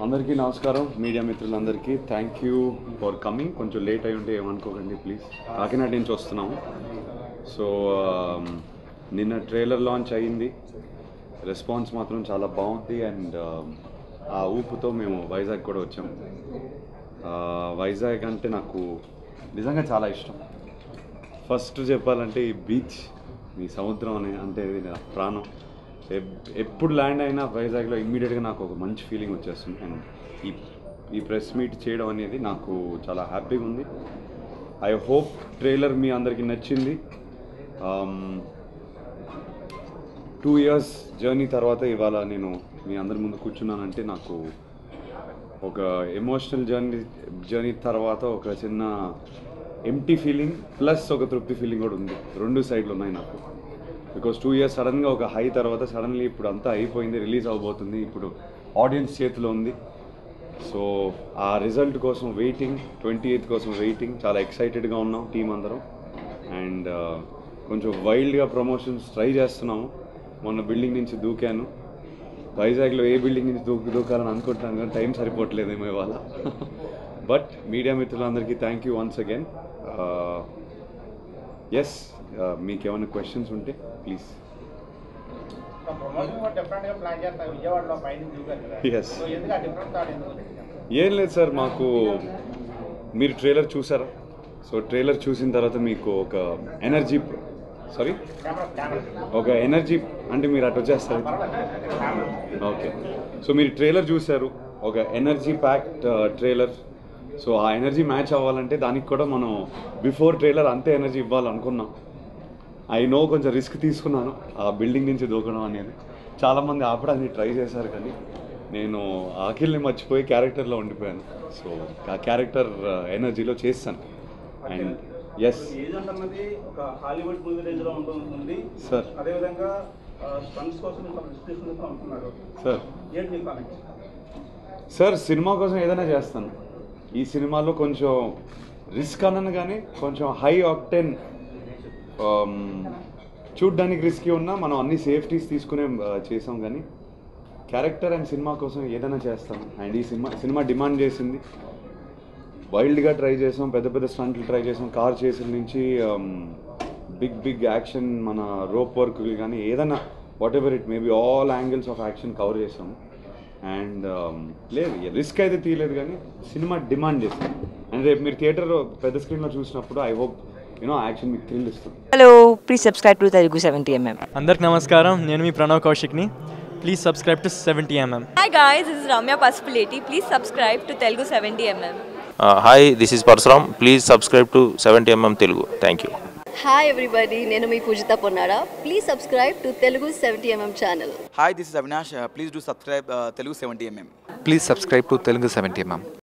అందరికీ నమస్కారం మీడియా మిత్రులందరికీ థ్యాంక్ యూ ఫర్ కమింగ్ కొంచెం లేట్ అయి ఉంటే ఏమనుకోకండి ప్లీజ్ కాకినాడ నుంచి వస్తున్నాము సో నిన్న ట్రైలర్ లాంచ్ అయింది రెస్పాన్స్ మాత్రం చాలా బాగుంది అండ్ ఆ ఊపుతో మేము వైజాగ్ కూడా వచ్చాం ఆ, వైజాగ్ అంటే నాకు నిజంగా చాలా ఇష్టం ఫస్ట్ చెప్పాలంటే ఈ బీచ్ మీ సముద్రం అనే అంటే ఇది నా ప్రాణం ఎప్- ఎప్పుడు ల్యాండ్ అయినా వైజాగ్లో ఇమ్మీడియట్గా నాకు ఒక మంచి ఫీలింగ్ వచ్చేస్తుంది అండ్ ఈ ఈ ప్రెస్ మీట్ చేయడం అనేది నాకు చాలా హ్యాపీగా ఉంది ఐ హోప్ ట్రైలర్ మీ అందరికీ నచ్చింది టూ ఇయర్స్ జర్నీ తర్వాత ఇవాళ నేను మీ అందరి ముందు కూర్చున్నానంటే నాకు ఒక ఎమోషనల్ జర్నీ జర్నీ తర్వాత ఒక చిన్న ఎంటీ ఫీలింగ్ ప్లస్ ఒక తృప్తి ఫీలింగ్ కూడా ఉంది రెండు సైడ్లు ఉన్నాయి నాకు బికాస్ టూ ఇయర్స్ సడన్గా ఒక హై తర్వాత సడన్లీ ఇప్పుడు అంతా అయిపోయింది రిలీజ్ అవబోతుంది ఇప్పుడు ఆడియన్స్ చేతిలో ఉంది సో ఆ రిజల్ట్ కోసం వెయిటింగ్ ట్వంటీ ఎయిత్ కోసం వెయిటింగ్ చాలా ఎక్సైటెడ్గా ఉన్నాం టీం అందరం అండ్ కొంచెం వైల్డ్గా ప్రమోషన్స్ ట్రై చేస్తున్నాము మొన్న బిల్డింగ్ నుంచి దూకాను వైజాగ్లో ఏ బిల్డింగ్ నుంచి దూకు దూకాలని అనుకుంటున్నాను కానీ టైం సరిపోవట్లేదేమో ఇవాళ బట్ మీడియా మిత్రులందరికీ thank you once again yes మీకు ఏమైనా క్వశ్చన్స్ ఉంటే ప్లీజ్ ప్రమోషన్ కూడా డిఫరెంట్ గా ప్లాన్ చేస్తారు విజయవాడలో పైన దిగుతారు కదా Yes. సో ఎందుకు ఆ డిఫరెంట్ థాట్ ఎందుకు ఏం లేదు సార్ మాకు మీరు ట్రైలర్ చూసారా సో ట్రైలర్ చూసిన తర్వాత మీకు ఒక ఎనర్జీ సారీ కెమెరా కెమెరా ఒక ఎనర్జీ అంటే మీరు అటు వచ్చేస్తారు ఓకే సో మీరు ట్రైలర్ చూశారు ఒక ఎనర్జీ ప్యాక్డ్ ట్రైలర్ సో ఆ ఎనర్జీ మ్యాచ్ అవ్వాలంటే దానికి కూడా మనం బిఫోర్ ట్రైలర్ అంతే ఎనర్జీ ఇవ్వాలనుకున్నాం ఐ నో కొంచెం రిస్క్ తీసుకున్నాను ఆ బిల్డింగ్ నుంచి దూకడం అనేది చాలామంది ఆపడానికి ట్రై చేశారు కానీ నేను ఆఖిల్ని మర్చిపోయి క్యారెక్టర్లో ఉండిపోయాను సో ఆ క్యారెక్టర్ ఎనర్జీలో చేస్తాను అండ్ ఎస్ ఏజెంట్ అన్నది ఒక హాలీవుడ్ మూవీ రేంజ్ లో ఉంటుంది సార్ అదేవిధంగా స్టంట్స్ కోసం రిస్క్ తీసుకుంటూ ఉంటున్నారు సార్ ఏంటి మీ కామెంట్స్ సార్ సినిమా కోసం ఏదైనా చేస్తాను ఈ సినిమాలో కొంచెం రిస్క్ అన్నాను కానీ కొంచెం హై ఆక్టెన్ చూడ్డానికి రిస్కీ ఉన్నా మనం అన్ని సేఫ్టీస్ తీసుకునే ఆ, చేసాం కానీ క్యారెక్టర్ అండ్ సినిమా కోసం ఏదైనా చేస్తాను అండ్ ఈ సినిమా సినిమా డిమాండ్ చేసింది వైల్డ్గా ట్రై చేసాం పెద్ద పెద్ద స్టంట్లు ట్రై చేసాం కార్ చేసిన నుంచి బిగ్ బిగ్ యాక్షన్ మన రోప్ వర్క్ కానీ ఏదైనా whatever it maybe all angles of action cover చేసాం అండ్ లేదు రిస్క్ అయితే తీయలేదు కానీ సినిమా డిమాండ్ చేస్తాం అండ్ రేపు మీరు థియేటర్ పెద్ద స్క్రీన్లో చూసినప్పుడు ఐ హోప్ యూనో యాక్షన్ మీకు థ్రిల్ ఇస్తుంది hello please subscribe to Telugu seventy MM అందరికి నమస్కారం నేను మీ ప్రణవ్ కౌశిక్ని please subscribe to seventy MM Hi guys, this is Ramya Pasupuleti. Please subscribe to Telugu 70mm. Hi this is Parashuram please subscribe to seventy MM Telugu thank you hi everybody నేను మీ Pujitha Ponnada please subscribe to Telugu seventy MM channel Hi, this is Avinash. Uh, please do subscribe uh, Telugu 70mm. Please subscribe to Telugu 70 mm.